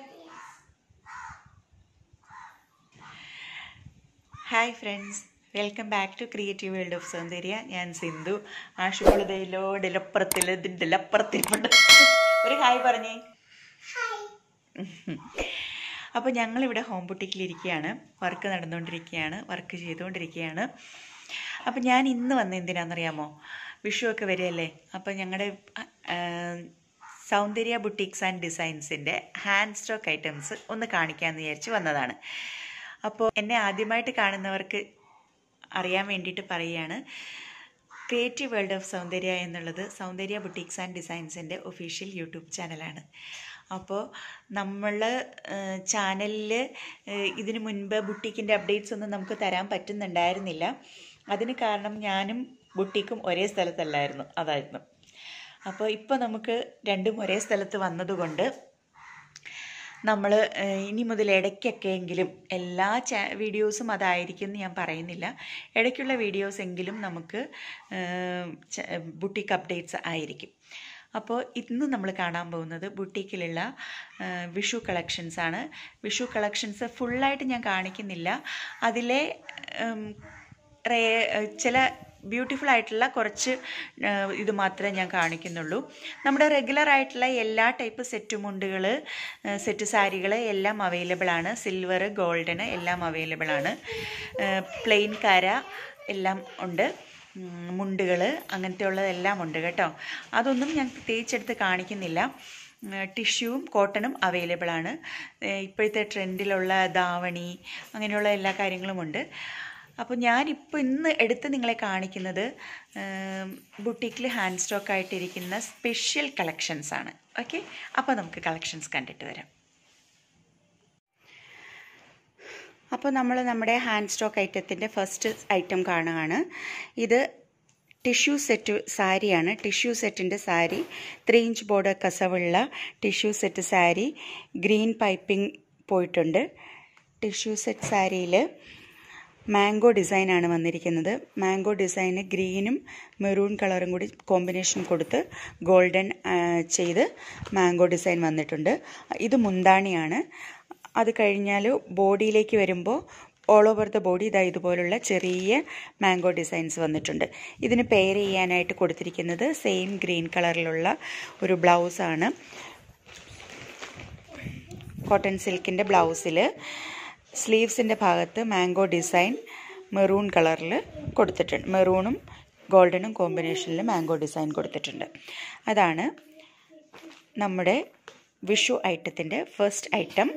hi friends welcome back to creative world of Soundarya ഞാൻ സിന്ധു ആശുപത്രിയിലോ ഡെലപ്പുറത്തിൽ ഡെലപ്പുറത്തിൽപ്പെട്ട് ഒരു hi പറഞ്ഞേ അപ്പോൾ ഞങ്ങളിവിടെ ഹോം ബുട്ടിക്കിലിരിക്കുകയാണ് വർക്ക് നടന്നുകൊണ്ടിരിക്കുകയാണ് വർക്ക് ചെയ്തുകൊണ്ടിരിക്കുകയാണ് അപ്പോൾ ഞാൻ ഇന്ന് വന്ന എന്തിനാണെന്നറിയാമോ വിഷുവൊക്കെ വരികയല്ലേ അപ്പോൾ ഞങ്ങളുടെ സൗന്ദര്യ ബുട്ടീക്സ് ആൻഡ് ഡിസൈൻസിൻ്റെ ഹാൻഡ് സ്റ്റോക്ക് ഐറ്റംസ് ഒന്ന് കാണിക്കാമെന്ന് വിചാരിച്ച് വന്നതാണ് അപ്പോൾ എന്നെ ആദ്യമായിട്ട് കാണുന്നവർക്ക് അറിയാൻ വേണ്ടിയിട്ട് പറയുകയാണ് ക്രിയേറ്റീവ് വേൾഡ് ഓഫ് സൗന്ദര്യ എന്നുള്ളത് സൗന്ദര്യ ബുട്ടീക്സ് ആൻഡ് ഡിസൈൻസിൻ്റെ ഒഫീഷ്യൽ യൂട്യൂബ് ചാനലാണ് അപ്പോൾ നമ്മൾ ചാനലിൽ ഇതിനു മുൻപ് ബുട്ടീക്കിൻ്റെ അപ്ഡേറ്റ്സ് ഒന്നും നമുക്ക് തരാൻ പറ്റുന്നുണ്ടായിരുന്നില്ല അതിന് കാരണം ഞാനും ബുട്ടീക്കും ഒരേ സ്ഥലത്തല്ലായിരുന്നു അതായിരുന്നു അപ്പോൾ ഇപ്പോൾ നമുക്ക് രണ്ടും ഒരേ സ്ഥലത്ത് വന്നതുകൊണ്ട് നമ്മൾ ഇനി മുതൽ ഇടയ്ക്കൊക്കെ എങ്കിലും എല്ലാ ചാ വീഡിയോസും അതായിരിക്കും എന്ന് ഞാൻ പറയുന്നില്ല ഇടയ്ക്കുള്ള വീഡിയോസ് എങ്കിലും നമുക്ക് ബുട്ടീക്ക് അപ്ഡേറ്റ്സ് ആയിരിക്കും അപ്പോൾ ഇന്ന് നമ്മൾ കാണാൻ പോകുന്നത് ബുട്ടീക്കിലുള്ള വിഷു കളക്ഷൻസ് ആണ് വിഷു കളക്ഷൻസ് ഫുള്ളായിട്ട് ഞാൻ കാണിക്കുന്നില്ല അതിലെ റേ ചില ബ്യൂട്ടിഫുൾ ആയിട്ടുള്ള കുറച്ച് ഇത് മാത്രമേ ഞാൻ കാണിക്കുന്നുള്ളൂ നമ്മുടെ റെഗുലർ ആയിട്ടുള്ള എല്ലാ ടൈപ്പ് സെറ്റ് മുണ്ടുകൾ സെറ്റ് സാരികൾ എല്ലാം അവൈലബിൾ ആണ് സിൽവർ ഗോൾഡന് എല്ലാം അവൈലബിൾ ആണ് പ്ലെയിൻ കര എല്ലാം ഉണ്ട് മുണ്ടുകൾ അങ്ങനത്തെ ഉള്ളതെല്ലാം ഉണ്ട് കേട്ടോ അതൊന്നും ഞാൻ പ്രത്യേകിച്ചെടുത്ത് കാണിക്കുന്നില്ല ടിഷ്യൂവും കോട്ടണും അവൈലബിൾ ആണ് ഇപ്പോഴത്തെ ട്രെൻഡിലുള്ള ധാവണി അങ്ങനെയുള്ള എല്ലാ കാര്യങ്ങളും ഉണ്ട് അപ്പോൾ ഞാനിപ്പോൾ ഇന്ന് എടുത്ത് നിങ്ങളെ കാണിക്കുന്നത് ബുട്ടീക്കിൽ ഹാൻഡ് സ്റ്റോക്ക് ആയിട്ടിരിക്കുന്ന സ്പെഷ്യൽ കളക്ഷൻസ് ആണ് ഓക്കെ അപ്പോൾ നമുക്ക് കളക്ഷൻസ് കണ്ടിട്ട് വരാം അപ്പോൾ നമ്മൾ നമ്മുടെ ഹാൻഡ് സ്റ്റോക്ക് ഐറ്റത്തിൻ്റെ ഫസ്റ്റ് ഐറ്റം കാണുകയാണ് ഇത് ടിഷ്യൂ സെറ്റ് സാരിയാണ് ടിഷ്യൂ സെറ്റിൻ്റെ സാരി ത്രീ ഇഞ്ച് ബോർഡർ കസവുള്ള tissue set sari green piping പോയിട്ടുണ്ട് ടിഷ്യൂ സെറ്റ് സാരിയിൽ മാംഗോ ഡിസൈനാണ് വന്നിരിക്കുന്നത് മാംഗോ ഡിസൈന് ഗ്രീനും മെറൂൺ കളറും കൂടി കോമ്പിനേഷൻ കൊടുത്ത് ഗോൾഡൻ ചെയ്ത് മാംഗോ ഡിസൈൻ വന്നിട്ടുണ്ട് ഇത് മുന്താണിയാണ് അത് കഴിഞ്ഞാൽ ബോഡിയിലേക്ക് വരുമ്പോൾ ഓൾ ഓവർ ദ ബോഡി ഇതാ ഇതുപോലുള്ള ചെറിയ മാംഗോ ഡിസൈൻസ് വന്നിട്ടുണ്ട് ഇതിന് പെയർ ചെയ്യാനായിട്ട് കൊടുത്തിരിക്കുന്നത് സെയിം ഗ്രീൻ കളറിലുള്ള ഒരു ബ്ലൗസാണ് കോട്ടൺ സിൽക്കിൻ്റെ ബ്ലൗസിൽ സ്ലീവ്സിൻ്റെ ഭാഗത്ത് മാംഗോ ഡിസൈൻ മെറൂൺ കളറിൽ കൊടുത്തിട്ടുണ്ട് മെറൂണും ഗോൾഡനും കോമ്പിനേഷനിൽ മാംഗോ ഡിസൈൻ കൊടുത്തിട്ടുണ്ട് അതാണ് നമ്മുടെ വിഷു ഐറ്റത്തിൻ്റെ ഫസ്റ്റ് ഐറ്റം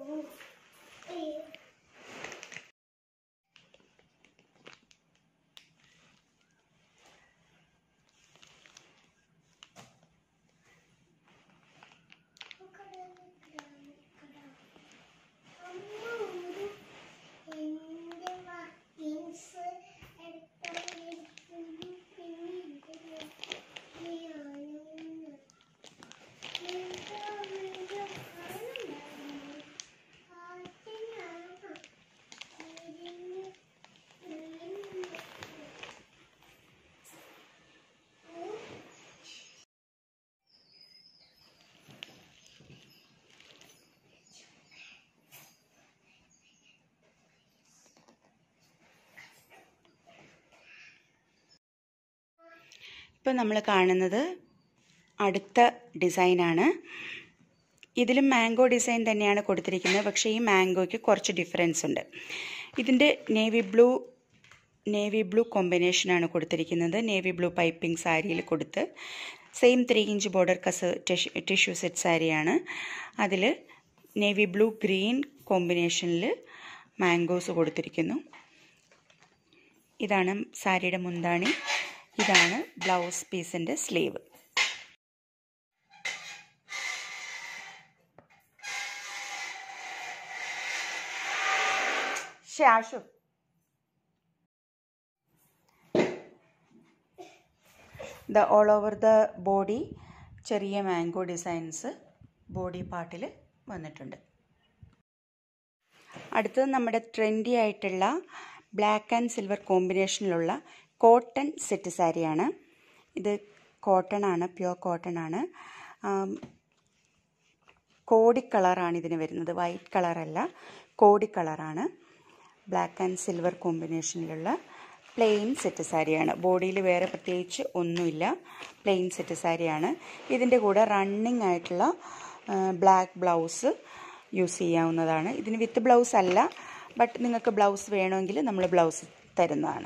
ഇപ്പം നമ്മൾ കാണുന്നത് അടുത്ത ഡിസൈനാണ് ഇതിലും മാംഗോ ഡിസൈൻ തന്നെയാണ് കൊടുത്തിരിക്കുന്നത് പക്ഷേ ഈ മാംഗോയ്ക്ക് കുറച്ച് ഡിഫറൻസ് ഉണ്ട് ഇതിൻ്റെ നേവി ബ്ലൂ നേവി ബ്ലൂ കോമ്പിനേഷനാണ് കൊടുത്തിരിക്കുന്നത് നേവി ബ്ലൂ പൈപ്പിംഗ് സാരിയിൽ കൊടുത്ത് സെയിം ത്രീ ഇഞ്ച് ബോർഡർ കസ് ടിഷ്യൂ സെറ്റ് സാരിയാണ് അതിൽ നേവി ബ്ലൂ ഗ്രീൻ കോമ്പിനേഷനിൽ മാംഗോസ് കൊടുത്തിരിക്കുന്നു ഇതാണ് സാരിയുടെ മുന്താണി ഇതാണ് ബ്ലൗസ് പീസിൻ്റെ സ്ലീവ് ശാശു the all over the body ചെറിയ മാംഗോ ഡിസൈൻസ് ബോഡി പാർട്ടിൽ വന്നിട്ടുണ്ട് അടുത്തത് നമ്മുടെ ട്രെൻഡി ആയിട്ടുള്ള ബ്ലാക്ക് ആൻഡ് സിൽവർ കോമ്പിനേഷനിലുള്ള കോട്ടൺ സെറ്റ് സാരിയാണ് ഇത് കോട്ടൺ ആണ് പ്യുവർ കോട്ടൺ ആണ് കോടി കളറാണ് ഇതിന് വരുന്നത് വൈറ്റ് കളറല്ല കോടി കളറാണ് ബ്ലാക്ക് ആൻഡ് സിൽവർ കോമ്പിനേഷനിലുള്ള പ്ലെയിൻ സെറ്റ് സാരിയാണ് ബോഡിയിൽ വേറെ പ്രത്യേകിച്ച് ഒന്നുമില്ല പ്ലെയിൻ സെറ്റ് സാരിയാണ് ഇതിൻ്റെ കൂടെ റണ്ണിങ് ആയിട്ടുള്ള ബ്ലാക്ക് ബ്ലൗസ് യൂസ് ചെയ്യാവുന്നതാണ് ഇതിന് വിത്ത് ബ്ലൗസ് അല്ല ബട്ട് നിങ്ങൾക്ക് ബ്ലൗസ് വേണമെങ്കിൽ നമ്മൾ ബ്ലൗസ് തരുന്നതാണ്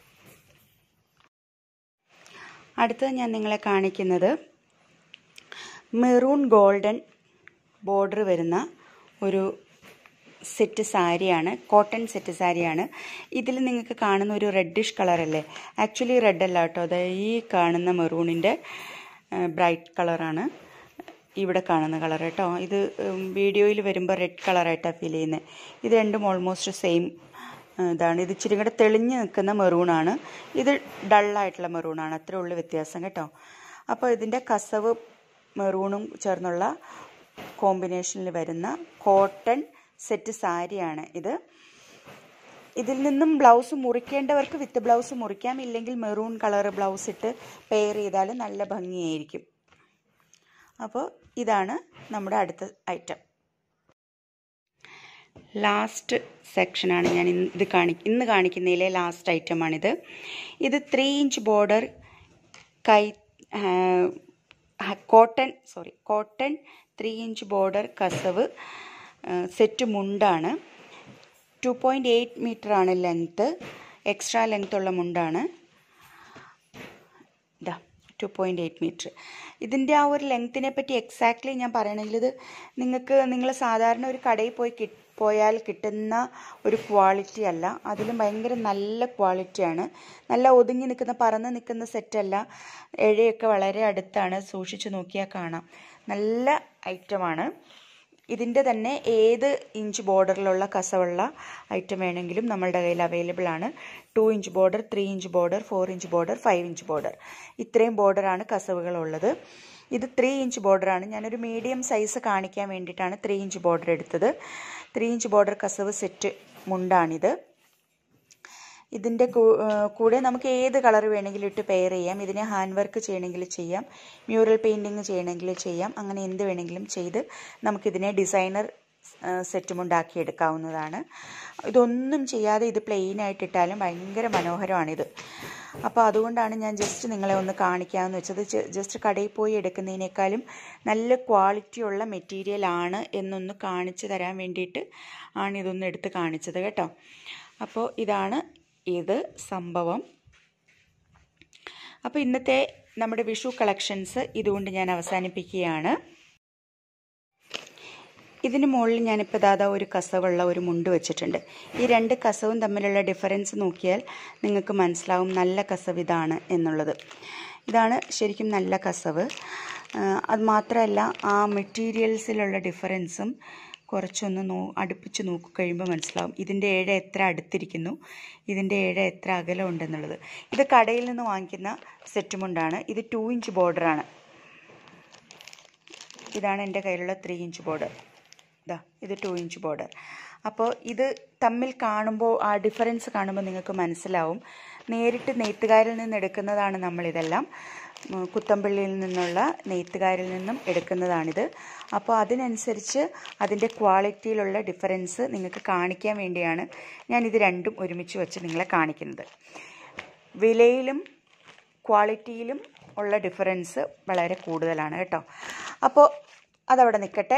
അടുത്തത് ഞാൻ നിങ്ങളെ കാണിക്കുന്നത് മെറൂൺ ഗോൾഡൻ ബോർഡർ വരുന്ന ഒരു സെറ്റ് സാരിയാണ് കോട്ടൺ സെറ്റ് സാരിയാണ് ഇതിൽ നിങ്ങൾക്ക് കാണുന്ന ഒരു റെഡിഷ് കളറല്ലേ ആക്ച്വലി റെഡ് അല്ല കേട്ടോ അത് ഈ കാണുന്ന മെറൂണിൻ്റെ ബ്രൈറ്റ് കളറാണ് ഇവിടെ കാണുന്ന കളർ കേട്ടോ ഇത് വീഡിയോയിൽ വരുമ്പോൾ റെഡ് കളറായിട്ടാണ് ഫീൽ ചെയ്യുന്നത് ഇത് രണ്ടും ഓൾമോസ്റ്റ് സെയിം ഇതാണ് ഇത് ഇച്ചിരി കൂടെ തെളിഞ്ഞ് നിൽക്കുന്ന മെറൂണാണ് ഇത് ഡള്ളായിട്ടുള്ള മെറൂണാണ് അത്രേ ഉള്ളൂ വ്യത്യാസം കേട്ടോ അപ്പോൾ ഇതിൻ്റെ കസവ് മെറൂണും ചേർന്നുള്ള കോമ്പിനേഷനിൽ വരുന്ന കോട്ടൺ സെറ്റ് സാരിയാണ് ഇത് ഇതിൽ നിന്നും ബ്ലൗസ് മുറിക്കേണ്ടവർക്ക് വിത്ത് ബ്ലൗസ് മുറിക്കാം ഇല്ലെങ്കിൽ മെറൂൺ കളർ ബ്ലൗസ് ഇട്ട് പെയർ ചെയ്താൽ നല്ല ഭംഗിയായിരിക്കും അപ്പോൾ ഇതാണ് നമ്മുടെ അടുത്ത ഐറ്റം ലാസ്റ്റ് സെക്ഷനാണ് ഞാൻ ഇന്ന് ഇത് കാണി ഇന്ന് കാണിക്കുന്നതിലെ ലാസ്റ്റ് ഐറ്റമാണിത് ഇത് ത്രീ ഇഞ്ച് ബോർഡർ കൈ cotton sorry cotton three inch border കസവ് സെറ്റ് മുണ്ടാണ് ടു പോയിൻറ്റ് എയ്റ്റ് മീറ്റർ ആണ് ലെങ്ത്ത് എക്സ്ട്രാ ലെങ്ത് ഉള്ള മുണ്ടാണ് ഇതാ ടു പോയിൻറ്റ് എയ്റ്റ് മീറ്റർ ഇതിൻ്റെ ആ ഒരു ലെങ്ത്തിനെ പറ്റി എക്സാക്ട്ലി ഞാൻ പറയണമെങ്കിൽ ഇത് നിങ്ങൾക്ക് നിങ്ങൾ സാധാരണ ഒരു കടയിൽ പോയി കി പോയാൽ കിട്ടുന്ന ഒരു ക്വാളിറ്റി അല്ല അതിലും ഭയങ്കര നല്ല ക്വാളിറ്റിയാണ് നല്ല ഒതുങ്ങി നിൽക്കുന്ന പറന്ന് നിൽക്കുന്ന സെറ്റല്ല ഇഴയൊക്കെ വളരെ അടുത്താണ് സൂക്ഷിച്ച് നോക്കിയാൽ കാണാം നല്ല ഐറ്റമാണ് ഇതിൻ്റെ തന്നെ ഏത് ഇഞ്ച് ബോർഡറിലുള്ള കസവുള്ള ഐറ്റം വേണമെങ്കിലും നമ്മളുടെ കയ്യിൽ അവൈലബിൾ ആണ് two inch border three inch border four inch border five inch border ഇത്രയും ബോർഡറാണ് കസവുകളുള്ളത് ഇത് ത്രീ ഇഞ്ച് ബോർഡറാണ് ഞാനൊരു മീഡിയം സൈസ് കാണിക്കാൻ വേണ്ടിയിട്ടാണ് ത്രീ ഇഞ്ച് ബോർഡർ എടുത്തത് ത്രീ ഇഞ്ച് ബോർഡർ കസവ് സെറ്റ് മുണ്ടാണിത് ഇതിൻ്റെ കൂടെ നമുക്ക് ഏത് കളർ വേണമെങ്കിലും ഇട്ട് പെയർ ചെയ്യാം ഇതിനെ ഹാൻഡ് വർക്ക് ചെയ്യണമെങ്കിൽ ചെയ്യാം മ്യൂറൽ പെയിൻറ്റിങ് ചെയ്യണമെങ്കിൽ ചെയ്യാം അങ്ങനെ എന്ത് വേണമെങ്കിലും ചെയ്ത് നമുക്കിതിനെ ഡിസൈനർ സെറ്റും ഉണ്ടാക്കി എടുക്കാവുന്നതാണ് ഇതൊന്നും ചെയ്യാതെ ഇത് പ്ലെയിൻ ആയിട്ടിട്ടാലും ഭയങ്കര മനോഹരമാണിത് അപ്പോൾ അതുകൊണ്ടാണ് ഞാൻ ജസ്റ്റ് നിങ്ങളെ ഒന്ന് കാണിക്കാമെന്ന് വെച്ചത് ജസ്റ്റ് കടയിൽ പോയി എടുക്കുന്നതിനേക്കാളും നല്ല ക്വാളിറ്റിയുള്ള മെറ്റീരിയൽ ആണ് എന്നൊന്ന് കാണിച്ചു തരാൻ വേണ്ടിയിട്ട് ആണ് ഇതൊന്ന് എടുത്ത് കാണിച്ചത് കേട്ടോ അപ്പോൾ ഇതാണ് ഇത് സംഭവം അപ്പോൾ ഇന്നത്തെ നമ്മുടെ വിഷു കളക്ഷൻസ് ഇതുകൊണ്ട് ഞാൻ അവസാനിപ്പിക്കുകയാണ് ഇതിന് മുകളിൽ ഞാനിപ്പോൾ ദാദാ ഒരു കസവുള്ള ഒരു മുണ്ട് വെച്ചിട്ടുണ്ട് ഈ രണ്ട് കസവും തമ്മിലുള്ള ഡിഫറൻസ് നോക്കിയാൽ നിങ്ങൾക്ക് മനസ്സിലാവും നല്ല കസവ് ഇതാണ് എന്നുള്ളത് ഇതാണ് ശരിക്കും നല്ല കസവ് അത് മാത്രമല്ല ആ മെറ്റീരിയൽസിലുള്ള ഡിഫറൻസും കുറച്ചൊന്ന് നോ അടുപ്പിച്ച് നോക്കി കഴിയുമ്പോൾ മനസ്സിലാവും ഇതിൻ്റെ ഏഴ എത്ര അടുത്തിരിക്കുന്നു ഇതിൻ്റെ ഏഴ എത്ര അകലം ഉണ്ടെന്നുള്ളത് ഇത് കടയിൽ നിന്ന് വാങ്ങിക്കുന്ന സെറ്റുമുണ്ടാണ് ഇത് ടു ഇഞ്ച് ബോർഡറാണ് ഇതാണ് എൻ്റെ കയ്യിലുള്ള ത്രീ ഇഞ്ച് ബോർഡർ ഇതാ ഇത് ടു ഇഞ്ച് ബോർഡർ അപ്പോൾ ഇത് തമ്മിൽ കാണുമ്പോൾ ആ ഡിഫറൻസ് കാണുമ്പോൾ നിങ്ങൾക്ക് മനസ്സിലാവും നേരിട്ട് നെയ്ത്തുകാരിൽ നിന്ന് എടുക്കുന്നതാണ് നമ്മളിതെല്ലാം കുത്തമ്പള്ളിയിൽ നിന്നുള്ള നെയ്ത്തുകാരിൽ നിന്നും എടുക്കുന്നതാണിത് അപ്പോൾ അതിനനുസരിച്ച് അതിൻ്റെ ക്വാളിറ്റിയിലുള്ള ഡിഫറൻസ് നിങ്ങൾക്ക് കാണിക്കാൻ വേണ്ടിയാണ് ഞാൻ ഇത് രണ്ടും ഒരുമിച്ച് വെച്ച് നിങ്ങളെ കാണിക്കുന്നത് വിലയിലും ക്വാളിറ്റിയിലും ഉള്ള ഡിഫറൻസ് വളരെ കൂടുതലാണ് കേട്ടോ അപ്പോൾ അതവിടെ നിൽക്കട്ടെ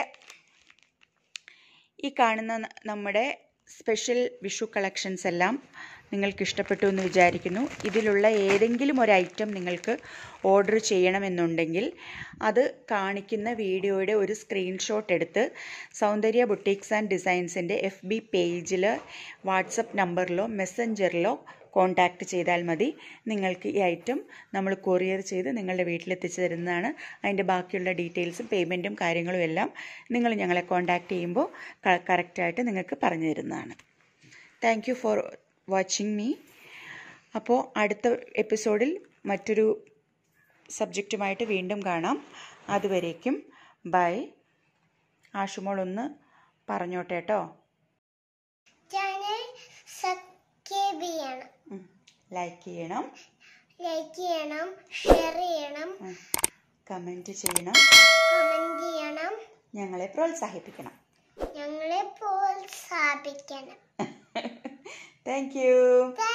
ഈ കാണുന്ന നമ്മുടെ സ്പെഷ്യൽ വിഷു കളക്ഷൻസ് എല്ലാം നിങ്ങൾക്ക് ഇഷ്ടപ്പെട്ടു എന്ന് വിചാരിക്കുന്നു ഇതിലുള്ള ഏതെങ്കിലും ഒരു ഐറ്റം നിങ്ങൾക്ക് ഓർഡർ ചെയ്യണമെന്നുണ്ടെങ്കിൽ അത് കാണിക്കുന്ന വീഡിയോയുടെ ഒരു സ്ക്രീൻഷോട്ട് എടുത്ത് സൗന്ദര്യ ബുട്ടീക്സ് ആൻഡ് ഡിസൈൻസിൻ്റെ എഫ് ബി പേജിൽ വാട്സപ്പ് നമ്പറിലോ മെസ്സഞ്ചറിലോ കോൺടാക്റ്റ് ചെയ്താൽ മതി നിങ്ങൾക്ക് ഈ ഐറ്റം നമ്മൾ കൊറിയർ ചെയ്ത് നിങ്ങളുടെ വീട്ടിലെത്തിച്ചു തരുന്നതാണ് അതിൻ്റെ ബാക്കിയുള്ള ഡീറ്റെയിൽസും പേയ്മെൻറ്റും കാര്യങ്ങളും എല്ലാം നിങ്ങൾ ഞങ്ങളെ കോൺടാക്റ്റ് ചെയ്യുമ്പോൾ കറക്റ്റായിട്ട് നിങ്ങൾക്ക് പറഞ്ഞു തരുന്നതാണ് thank you for watching me അപ്പോൾ അടുത്ത എപ്പിസോഡിൽ മറ്റൊരു സബ്ജക്റ്റുമായിട്ട് വീണ്ടും കാണാം അതുവരേക്കും ബൈ ആഷുമോൾ ഒന്ന് പറഞ്ഞോട്ടെ കേട്ടോ ചാനൽ സബ്സ്ക്രൈബ് ചെയ്യണം ലൈക്ക് ചെയ്യണം ലൈക്ക് ചെയ്യണം ഷെയർ ചെയ്യണം കമൻറ്റ് ചെയ്യണം കമൻറ്റ് ചെയ്യണം ഞങ്ങളെ പ്രോത്സാഹിപ്പിക്കണം ഞങ്ങളെ പ്രോത്സാഹിപ്പിക്കണം താങ്ക് യു താങ്ക്